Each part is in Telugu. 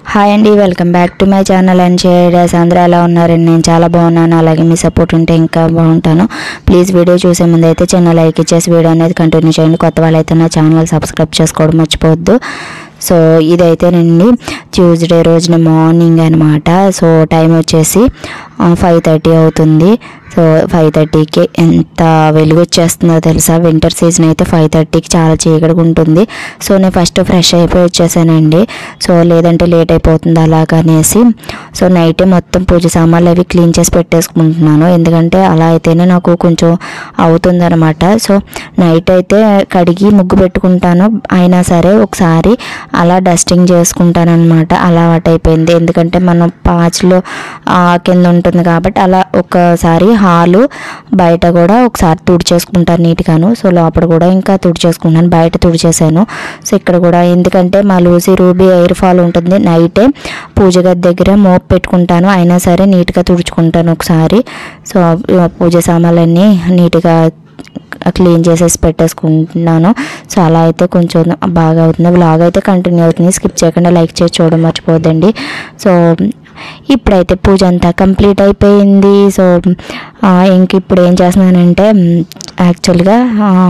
హాయ్ అండి welcome back to my channel and షేడర్స్ అందరూ ఎలా ఉన్నారండి నేను చాలా బాగున్నాను అలాగే మీ సపోర్ట్ ఉంటే ఇంకా బాగుంటాను ప్లీజ్ వీడియో చూసే ముందు అయితే చిన్న లైక్ ఇచ్చేసి వీడియో అనేది కంటిన్యూ చేయండి కొత్త వాళ్ళైతే నా ఛానల్ సబ్స్క్రైబ్ చేసుకోవడం మర్చిపోవద్దు సో ఇదైతేనండి ట్యూస్డే రోజున మార్నింగ్ అనమాట సో టైం వచ్చేసి ఫైవ్ థర్టీ అవుతుంది సో ఫైవ్ థర్టీకి ఎంత వెలుగు వచ్చేస్తుందో తెలుసా వింటర్ సీజన్ అయితే ఫైవ్ థర్టీకి చాలా చీకటిగా ఉంటుంది సో నేను ఫస్ట్ ఫ్రెష్ అయిపోయి వచ్చేసానండి సో లేదంటే లేట్ అయిపోతుంది అలాగనేసి సో నైటే మొత్తం పూజ సామాన్లు అవి క్లీన్ చేసి పెట్టేసుకుంటున్నాను ఎందుకంటే అలా అయితేనే నాకు కొంచెం అవుతుందన్నమాట సో నైట్ అయితే కడిగి ముగ్గు పెట్టుకుంటాను అయినా సరే ఒకసారి అలా డస్టింగ్ చేసుకుంటాను అనమాట అలవాటు అయిపోయింది ఎందుకంటే మనం పాచిలో ఆ, కింద ఉంటుంది కాబట్టి అలా ఒకసారి హాలు బయట కూడా ఒకసారి తుడిచేసుకుంటాను నీట్గాను సో లోపల కూడా ఇంకా తుడిచేసుకుంటాను బయట తుడిచేసాను సో ఇక్కడ కూడా ఎందుకంటే మా లూసీ రూబీ ఎయిర్ ఫాల్ ఉంటుంది నైటే పూజ గది దగ్గర మోప్ పెట్టుకుంటాను అయినా సరే నీట్గా తుడుచుకుంటాను ఒకసారి సో ఆ పూజ సామాన్లన్నీ నీట్గా క్లీన్ చేసేసి పెట్టేసుకుంటున్నాను సో అలా అయితే కొంచెం బాగా అవుతుంది బ్లాగ్ అయితే కంటిన్యూ అవుతుంది స్కిప్ చేయకుండా లైక్ చేసి చూడడం మర్చిపోద్దండి సో ఇప్పుడైతే పూజ అంతా కంప్లీట్ అయిపోయింది సో ఆ, ఇంక ఇప్పుడు ఏం చేస్తున్నానంటే యాక్చువల్గా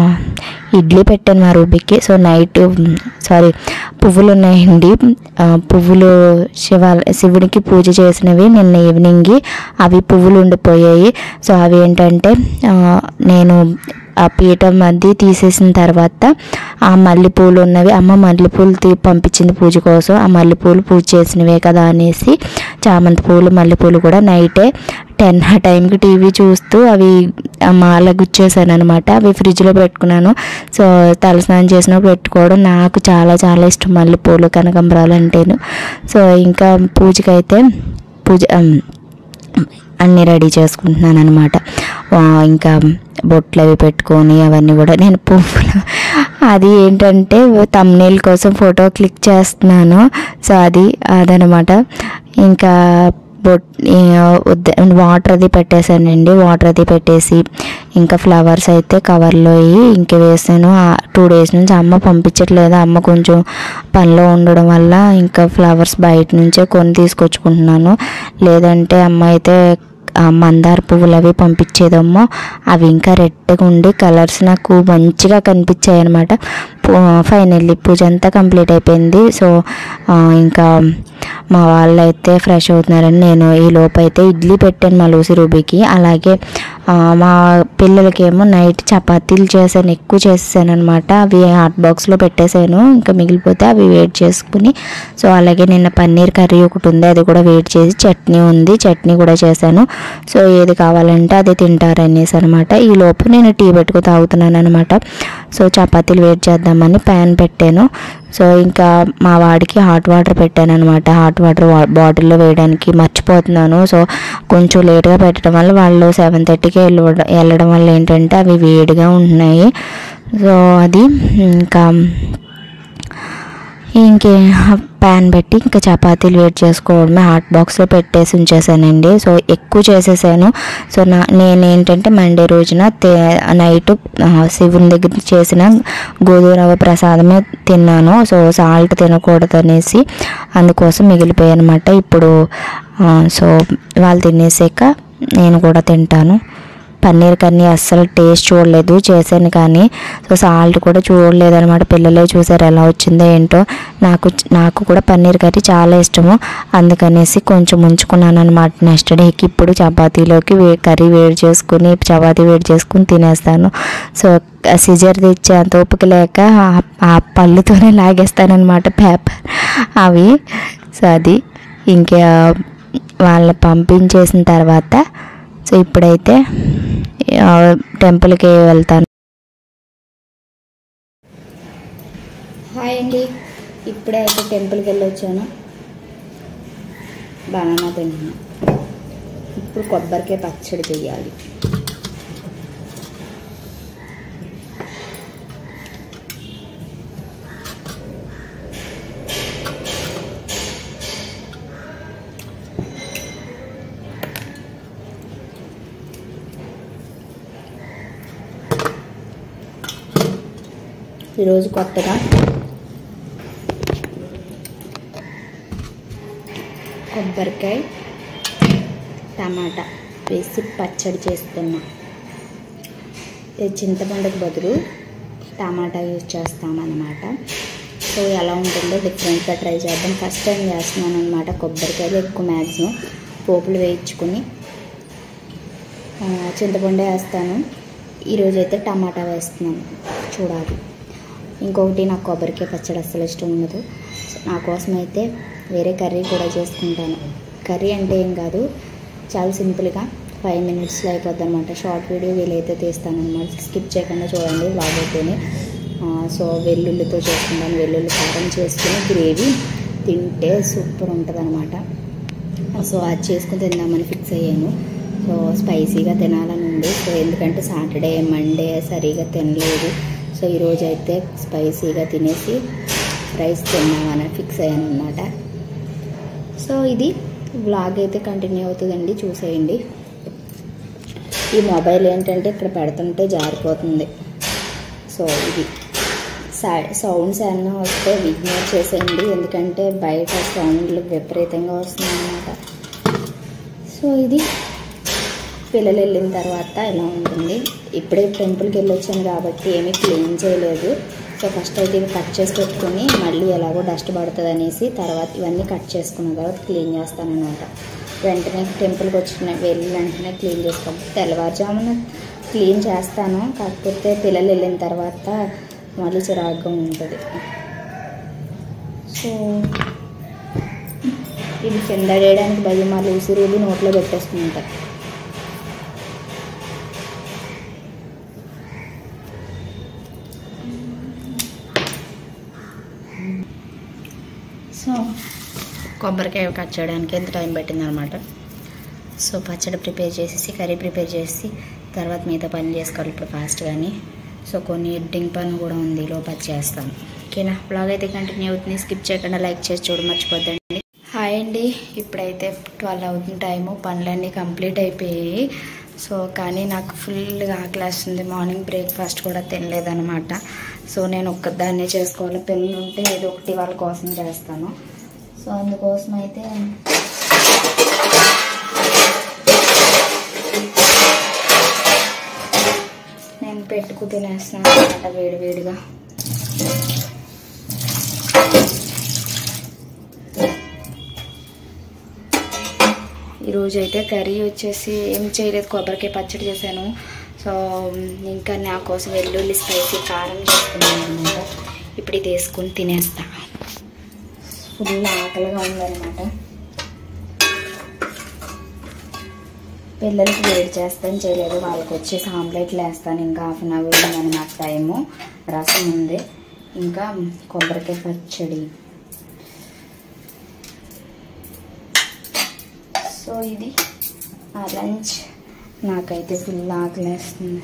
ఇడ్లీ పెట్టాను మా రూబీకి సో నైట్ సారీ పువ్వులు ఉన్నాయండి ఆ, పువ్వులు శివాల శివుడికి పూజ చేసినవి నిన్న ఈవినింగ్ అవి పువ్వులు ఉండిపోయాయి సో అవి ఏంటంటే ఆ, నేను ఆ పీఠం అది తీసేసిన తర్వాత ఆ మల్లెపూలు ఉన్నవి అమ్మ మల్లెపూలు తీ పంపించింది పూజ కోసం ఆ మల్లెపూలు పూజ చేసినవే కదా అనేసి చామంతి పూలు మల్లెపూలు కూడా నైటే టెన్ ఆ టైంకి టీవీ చూస్తూ అవి ఆ మాల గుచ్చేసాను అనమాట అవి ఫ్రిడ్జ్లో పెట్టుకున్నాను సో తలస్నానం చేసినప్పుడు పెట్టుకోవడం నాకు చాలా చాలా ఇష్టం మల్లెపూలు కనకంబరాలు అంటేను సో ఇంకా పూజకైతే పూజ ఉమ్, అన్నీ రెడీ చేసుకుంటున్నాను అనమాట ఇంకా బొట్లు అవి పెట్టుకొని అవన్నీ కూడా నేను పువ్వులు అది ఏంటంటే తమ్నేల్ కోసం ఫోటో క్లిక్ చేస్తున్నాను సో అది అదనమాట ఇంకా బొట్ వాటర్ అది పెట్టేశానండి వాటర్ అది పెట్టేసి ఇంకా ఫ్లవర్స్ అయితే కవర్లో వేయి ఇంక వేసాను టూ డేస్ నుంచి అమ్మ పంపించట్లేదు అమ్మ కొంచెం పనిలో ఉండడం వల్ల ఇంకా ఫ్లవర్స్ బయట నుంచే కొని తీసుకొచ్చుకుంటున్నాను లేదంటే అమ్మ అయితే ఆ మందార పువ్వులు అవి పంపించేదమ్మో అవి ఇంకా రెడ్గా ఉండి కలర్స్ నాకు మంచిగా కనిపించాయి అనమాట ఫైనల్లీ పూజ అంతా కంప్లీట్ అయిపోయింది సో ఆ, ఇంకా మా వాళ్ళు అయితే ఫ్రెష్ అవుతున్నారని నేను ఈ లోపు అయితే ఇడ్లీ పెట్టాను మా లూసి రూబీకి అలాగే ఆ, మా పిల్లలకేమో నైట్ చపాతీలు చేశాను ఎక్కువ చేసేసాను అనమాట అవి హాట్ బాక్స్లో పెట్టేశాను ఇంకా మిగిలిపోతే అవి వేడి చేసుకుని సో అలాగే నిన్న పన్నీర్ కర్రీ ఒకటి ఉంది అది కూడా వేడి చేసి చట్నీ ఉంది చట్నీ కూడా చేశాను సో ఏది కావాలంటే అది తింటారు అనేసి అనమాట ఈ లోపు నేను టీ పెట్టుకు తాగుతున్నాను అనమాట సో చపాతీలు వేడి చేద్దామని ప్యాన్ పెట్టాను సో ఇంకా మా వాడికి హాట్ వాటర్ పెట్టాను అనమాట హాట్ వాటర్ బాటిల్లో వేయడానికి మర్చిపోతున్నాను సో కొంచెం లేట్గా పెట్టడం వల్ల వాళ్ళు సెవెన్ థర్టీకి వెళ్ళడం వెళ్ళడం వల్ల ఏంటంటే అవి వేడిగా ఉంటున్నాయి సో అది ఇంకా ఇంకే ప్యాన్ పెట్టి ఇంకా చపాతీలు వేడి చేసుకోవడమే హాట్ బాక్స్లో పెట్టేసి ఉంచేసానండి సో ఎక్కువ చేసేసాను సో నా నేను ఏంటంటే మండే రోజున తే నైట్ శివుని దగ్గర చేసిన గోధుమ రవ్వ ప్రసాదమే తిన్నాను సో సాల్ట్ తినకూడదు అనేసి అందుకోసం మిగిలిపోయాయి అనమాట ఇప్పుడు ఆ, సో వాళ్ళు తినేసాక నేను కూడా తింటాను పన్నీర్ కర్రీ అస్సలు టేస్ట్ చూడలేదు చేశాను కానీ సో సాల్ట్ కూడా చూడలేదు అనమాట పిల్లలే చూసారు ఎలా వచ్చిందో ఏంటో నాకు నాకు కూడా పన్నీర్ కర్రీ చాలా ఇష్టము అందుకనేసి కొంచెం ఉంచుకున్నాను అనమాట నెక్స్ట్ డేకి ఇప్పుడు చపాతీలోకి వే కర్రీ వేడి చేసుకుని చపాతీ వేడి చేసుకుని తినేస్తాను సో సిజర్ తెచ్చే అంత ఓపిక లేక ఆ- ఆ పళ్ళుతోనే లాగేస్తానమాట పేపర్ అవి సో అది ఇంకా వాళ్ళ పంపించేసిన తర్వాత సో ఇప్పుడైతే ఆ, టెంపుల్కి వెళ్తాను హాయ్ అండి ఇప్పుడే అయితే టెంపుల్కి వెళ్ళి వచ్చాను బనానా తిన్నాను ఇప్పుడు కొబ్బరికాయ పచ్చడి చేయాలి ఈరోజు కొత్తగా కొబ్బరికాయ టమాటా వేసి పచ్చడి చేస్తున్నా ఇది చింతపండుకు బదులు టమాటా యూజ్ చేస్తామన్నమాట సో ఎలా ఉంటుందో డిఫరెంట్గా ట్రై చేద్దాం ఫస్ట్ టైం చేస్తున్నాను అనమాట కొబ్బరికాయలు ఎక్కువ మ్యాక్సిమం పోపులు వేయించుకొని ఆ, చింతపండు వేస్తాను ఈరోజు అయితే టమాటా వేస్తున్నాను చూడాలి ఇంకొకటి నాకు కొబ్బరికాయ పచ్చడి అస్సలు ఇష్టం ఉండదు సో నా కోసం అయితే వేరే కర్రీ కూడా చేసుకుంటాను కర్రీ అంటే ఏం కాదు చాలా సింపుల్గా ఫైవ్ మినిట్స్లో అయిపోద్ది అనమాట షార్ట్ వీడియో వీలైతే తీస్తాను అనమాట స్కిప్ చేయకుండా చూడండి బ్లాగ్ అయితేనే ఆ, సో వెల్లుల్లితో చేసుకుంటాను వెల్లుల్లి కారం చేసుకుని గ్రేవీ తింటే సూపర్ ఉంటుంది అనమాట సో అది చేసుకుని తిందామని ఫిక్స్ అయ్యాను సో స్పైసీగా తినాలని ఉంది సో ఎందుకంటే సాటర్డే మండే సరిగా తినలేదు సో ఈరోజు అయితే స్పైసీగా తినేసి రైస్ తిందామని ఫిక్స్ అయ్యాను అనమాట సో ఇది వ్లాగ్ అయితే కంటిన్యూ అవుతుందండి చూసేయండి ఈ మొబైల్ ఏంటంటే ఇక్కడ పెడుతుంటే జారిపోతుంది సో ఇది సై- సౌండ్స్ ఏమన్నా వస్తే ఇగ్నోర్ చేసేయండి ఎందుకంటే బయట సౌండ్లు విపరీతంగా వస్తున్నాయి అన్నమాట సో ఇది పిల్లలు వెళ్ళిన తర్వాత ఇలా ఉంటుంది ఇప్పుడే టెంపుల్కి వెళ్ళి వచ్చాను కాబట్టి ఏమీ క్లీన్ చేయలేదు సో ఫస్ట్ అయితే ఇవి కట్ చేసి పెట్టుకొని మళ్ళీ ఎలాగో డస్ట్ పడుతుంది అనేసి తర్వాత ఇవన్నీ కట్ చేసుకున్న తర్వాత క్లీన్ చేస్తాను అనమాట వెంటనే టెంపుల్కి వచ్చిన వెళ్ళి వెంటనే క్లీన్ చేసుకోవాలి తెల్లవారుజామున క్లీన్ చేస్తాను కాకపోతే పిల్లలు వెళ్ళిన తర్వాత మళ్ళీ చిరాగ్గా ఉంటుంది సో ఇది కింద వేయడానికి భయం మళ్ళీ ఉసిరులు నోట్లో పెట్టేసుకుంటారు సో కొబ్బరికాయ కట్ చేయడానికి ఎంత టైం పట్టిందనమాట సో పచ్చడి ప్రిపేర్ చేసేసి కర్రీ ప్రిపేర్ చేసి తర్వాత మిగతా పని చేసుకోవాలి ఇప్పుడు ఫాస్ట్ కానీ సో కొన్ని ఎడ్డింగ్ పని కూడా ఉంది లోపల చేస్తాను ఓకేనా బ్లాగ్ అయితే కంటిన్యూ అవుతుంది స్కిప్ చేయకుండా లైక్ చేసి చూడ మర్చిపోద్దండి హాయ్ అండి ఇప్పుడైతే ట్వెల్వ్ అవుతుంది టైము పనులన్నీ కంప్లీట్ అయిపోయాయి సో కానీ నాకు ఫుల్గా ఆకలేస్తుంది మార్నింగ్ బ్రేక్ఫాస్ట్ కూడా తినలేదనమాట సో నేను ఒక్కదాన్నే చేసుకోవాలి పిల్లలు ఉంటే ఏదో ఒకటి వాళ్ళ కోసం చేస్తాను సో అందుకోసం అయితే నేను పెట్టుకు తినేస్తున్నాను అనమాట వేడి వేడిగా ఈరోజు అయితే కర్రీ వచ్చేసి ఏం చేయలేదు కొబ్బరికాయ పచ్చడి చేశాను సో ఇంకా నా కోసం వెల్లుల్లి స్పైసీ కారం చేసుకున్నాను అనమాట ఇప్పుడు ఇది వేసుకొని తినేస్తా ఫుల్ ఆకలిగా ఉందన్నమాట పిల్లలకి వేడి చేస్తాను చేయలేదు వాళ్ళకి వచ్చేసి ఆమ్లెట్లు వేస్తాను ఇంకా హాఫ్ అన్ అవర్ ఉందన్నమాట టైము రసం ఉంది ఇంకా కొబ్బరికాయ పచ్చడి సో ఇది ఆ లంచ్ నాకైతే ఫుల్ ఆకలేస్తుంది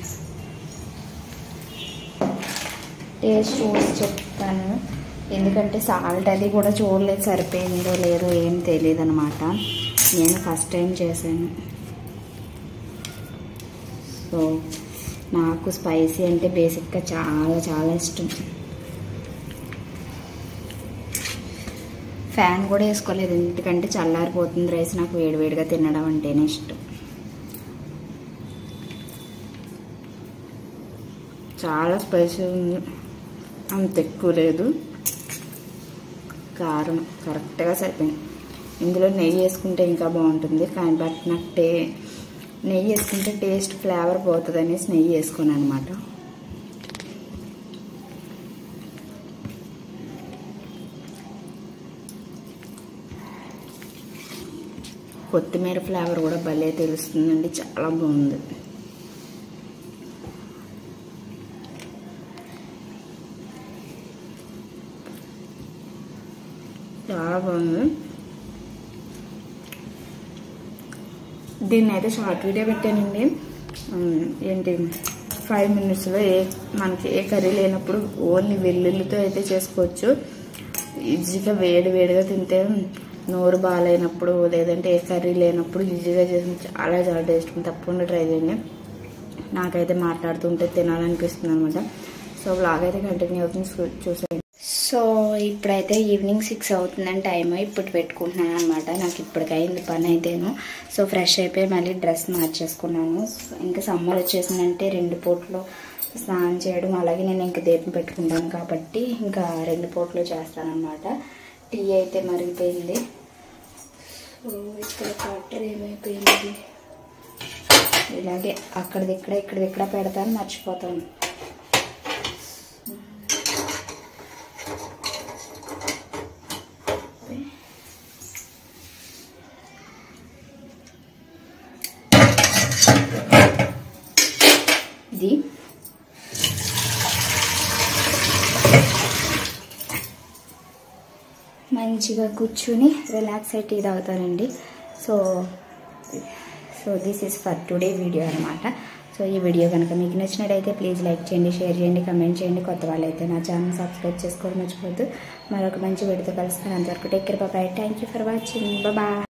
టేస్ట్ చూసి చెప్తాను ఎందుకంటే సాల్ట్ అది కూడా చూడలేదు సరిపోయిందో లేదో ఏం తెలియదు అనమాట నేను ఫస్ట్ టైం చేశాను సో నాకు స్పైసీ అంటే బేసిక్గా చాలా చాలా ఇష్టం ఫ్యాన్ కూడా వేసుకోలేదు ఎందుకంటే చల్లారిపోతుంది రైస్ నాకు వేడివేడిగా తినడం అంటేనే ఇష్టం చాలా స్పైసీ ఉంది అంత ఎక్కువ లేదు కారం కరెక్ట్గా సరిపోయింది ఇందులో నెయ్యి వేసుకుంటే ఇంకా బాగుంటుంది కానీ బట్ నాకు టే నెయ్యి వేసుకుంటే టేస్ట్ ఫ్లేవర్ పోతుంది అనేసి నెయ్యి వేసుకున్నాను అనమాట కొత్తిమీర ఫ్లేవర్ కూడా భలే తెలుస్తుందండి చాలా బాగుంది చాలా బాగుంది దీన్ని అయితే షార్ట్ వీడియో పెట్టానండి ఉమ్, ఏంటి ఫైవ్ మినిట్స్లో ఏ మనకి ఏ కర్రీ లేనప్పుడు ఓన్లీ వెల్లుల్లితో అయితే చేసుకోవచ్చు ఈజీగా వేడి వేడిగా తింటే నోరు బాగాలేనప్పుడు లేదంటే ఏ కర్రీ లేనప్పుడు ఈజీగా చేసి చాలా చాలా టేస్ట్ తప్పకుండా ట్రై చేయండి నాకైతే మాట్లాడుతుంటే తినాలనిపిస్తుంది అనమాట సో బ్లాగ్ అయితే కంటిన్యూ అవుతుంది చూ- చూసేయండి సో ఇప్పుడైతే ఈవినింగ్ సిక్స్ అవుతుందని టైం ఇప్పుడు పెట్టుకుంటున్నాను అనమాట నాకు ఇప్పటికైంది పని అయితేను సో ఫ్రెష్ అయిపోయి మళ్ళీ డ్రెస్ మార్చేసుకున్నాను ఇంకా సమ్మర్ వచ్చేసిందంటే రెండు పూట్లు స్నానం చేయడం అలాగే నేను ఇంకా దీపం పెట్టుకుంటాను కాబట్టి ఇంకా రెండు పూట్లు చేస్తానన్నమాట టీ అయితే మరిగిపోయింది సో ఇక్కడ వాటర్ ఏమైపోయింది ఇలాగే అక్కడిది ఇక్కడ ఇక్కడిది ఇక్కడ పెడతాను మర్చిపోతాను ఇది మంచిగా కూర్చుని రిలాక్స్ అయి టీ తాగుతానండి so so this is for today video అనమాట సో ఈ వీడియో కనుక మీకు నచ్చినట్టయితే ప్లీజ్ లైక్ చేయండి షేర్ చేయండి కమెంట్ చేయండి కొత్త వాళ్ళైతే నా ఛానల్ సబ్స్క్రైబ్ చేసుకోవడం మర్చిపోద్దు మరొక మంచి వీడియోతో కలుస్తాను అంతవరకు take care bye bye thank you for watching bye